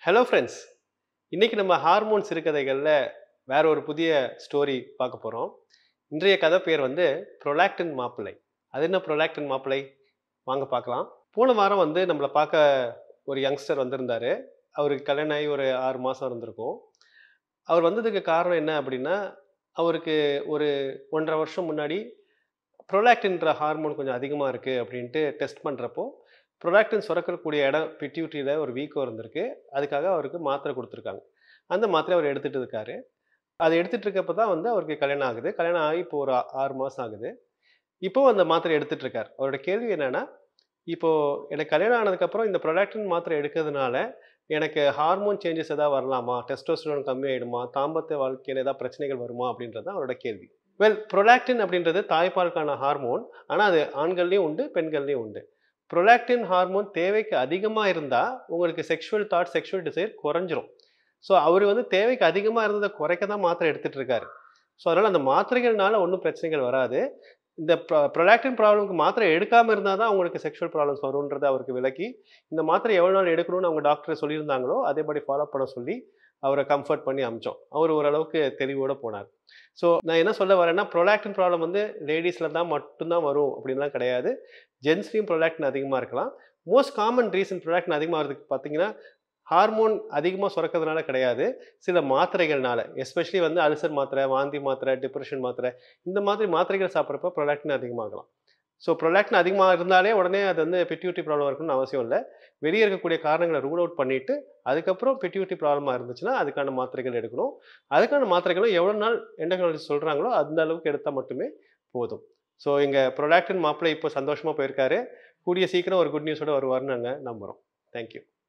hello friends இன்னைக்கு நம்ம hormone சிறுகதைகளில் வேற ஒரு புதிய ஸ்டோரி பார்க்க போகிறோம் இன்றைய கதை பேர் வந்து ப்ரொலாக்டின் மாப்பிள்ளை அது என்ன ப்ரொலாக்டின் மாப்பிள்ளை வாங்க பார்க்கலாம் போன வாரம் வந்து நம்மளை பார்க்க ஒரு யங்ஸ்டர் வந்திருந்தாரு அவருக்கு கல்யாணம் ஆகி ஒரு ஆறு மாதம் இருந்திருக்கும் அவர் வந்ததுக்கு காரணம் என்ன அப்படின்னா அவருக்கு ஒரு ஒன்றரை வருஷம் முன்னாடி ப்ரொலாக்டின்ற ஹார்மோன் கொஞ்சம் அதிகமாக இருக்குது அப்படின்ட்டு டெஸ்ட் பண்ணுறப்போ ப்ரொலாக்டின் சுரக்கக்கூடிய இடம் பிட்யூட்டியில் ஒரு வீக்கம் இருந்திருக்கு அதுக்காக அவருக்கு மாத்திரை கொடுத்துருக்காங்க அந்த மாத்திரை அவர் எடுத்துகிட்டு இருக்காரு அதை எடுத்துகிட்டு இருக்கப்போ தான் வந்து அவருக்கு கல்யாணம் ஆகுது கல்யாணம் ஆகி இப்போ ஒரு ஆ- ஆறு மாதம் ஆகுது இப்போ அந்த மாத்திரை எடுத்துட்டு இருக்கார் அவரோட கேள்வி என்னன்னா இப்போ எனக்கு கல்யாணம் ஆனதுக்கப்புறம் இந்த ப்ரொலாக்டின் மாத்திரை எடுக்கிறதுனால எனக்கு ஹார்மோன் சேஞ்சஸ் ஏதாவது வரலாமா டெஸ்டோஸ்டரோன் கம்மியாயிடுமா தாம்பத்திய வாழ்க்கையில் ஏதாவது பிரச்சனைகள் வருமா அப்படின்றது தான் அவரோட கேள்வி வெல் ப்ரொலாக்டின் அப்படின்றது தாய்ப்பாலுக்கான ஹார்மோன் ஆனால் அது ஆண்கள்லேயும் உண்டு பெண்கள்லேயும் உண்டு ப்ரொலாக்டின் ஹார்மோன் தேவைக்கு அதிகமாக இருந்தால் உங்களுக்கு செக்ஷுவல் தாட் செக்ஷுவல் டிசைர் குறைஞ்சிரும் ஸோ அவர் வந்து தேவைக்கு அதிகமாக இருந்ததை குறைக்க தான் மாத்திரை எடுத்துட்டு இருக்காரு ஸோ அதனால் அந்த மாத்திரைகள்னால ஒன்றும் பிரச்சனைகள் வராது இந்த ப்ரொலாக்டின் ப்ராப்ளம்க்கு மாத்திரை எடுக்காமல் இருந்தால் தான் உங்களுக்கு செக்ஷுவல் ப்ராப்ளம்ஸ் வரும்ன்றதை அவருக்கு விளக்கி இந்த மாத்திரை எவ்வளோ நாள் எடுக்கணும்னு அவங்க டாக்டர் சொல்லியிருந்தாங்களோ அதேபடி ஃபாலோ பண்ண சொல்லி அவரை கம்ஃபர்ட் பண்ணி அமிச்சோம் அவர் ஓரளவுக்கு தெளிவோட போனார் ஸோ நான் என்ன சொல்ல வரேன்னா ப்ரொலாக்டின் ப்ராப்ளம் வந்து லேடிஸில் தான் மட்டும்தான் வரும் அப்படின்லாம் கிடையாது ஜென்ஸ்லையும் ப்ரொலாக்டின் அதிகமாக இருக்கலாம் மோஸ்ட் காமன் ரீசன் ப்ரொலாக்டின் அதிகமாக வரதுக்கு பார்த்தீங்கன்னா ஹார்மோன் அதிகமாக சுரக்கிறதுனால கிடையாது சில மாத்திரைகள்னால எஸ்பெஷலி வந்து அல்சர் மாத்திரை வாந்தி மாத்திரை டிப்ரெஷன் மாத்திரை இந்த மாதிரி மாத்திரைகள் சாப்பிட்றப்ப ப்ரொலாக்டின் அதிகமாகலாம் ஸோ ப்ரொலாக்டின் அதிகமாக இருந்தாலே உடனே அது வந்து பிட்யூட்டி ப்ராப்ளம் இருக்குன்னு அவசியம் இல்லை வெளியே இருக்கக்கூடிய காரணங்களை ரூல் அவுட் பண்ணிட்டு அதுக்கப்புறம் பிட்யூட்டி ப்ராப்ளமாக இருந்துச்சுன்னா அதுக்கான மாத்திரைகள் எடுக்கணும் அதுக்கான மாத்திரைகளும் எவ்வளோ நாள் எண்டக்னாலஜி சொல்கிறாங்களோ அந்த அளவுக்கு எடுத்தால் மட்டுமே போதும் ஸோ எங்கள் ப்ரொலாக்டின் மாப்பிள்ளை இப்போ சந்தோஷமாக போயிருக்காரு கூடிய சீக்கிரம் ஒரு குட் நியூஸோட வருவார்னு நாங்கள் நம்புகிறோம் தேங்க்யூ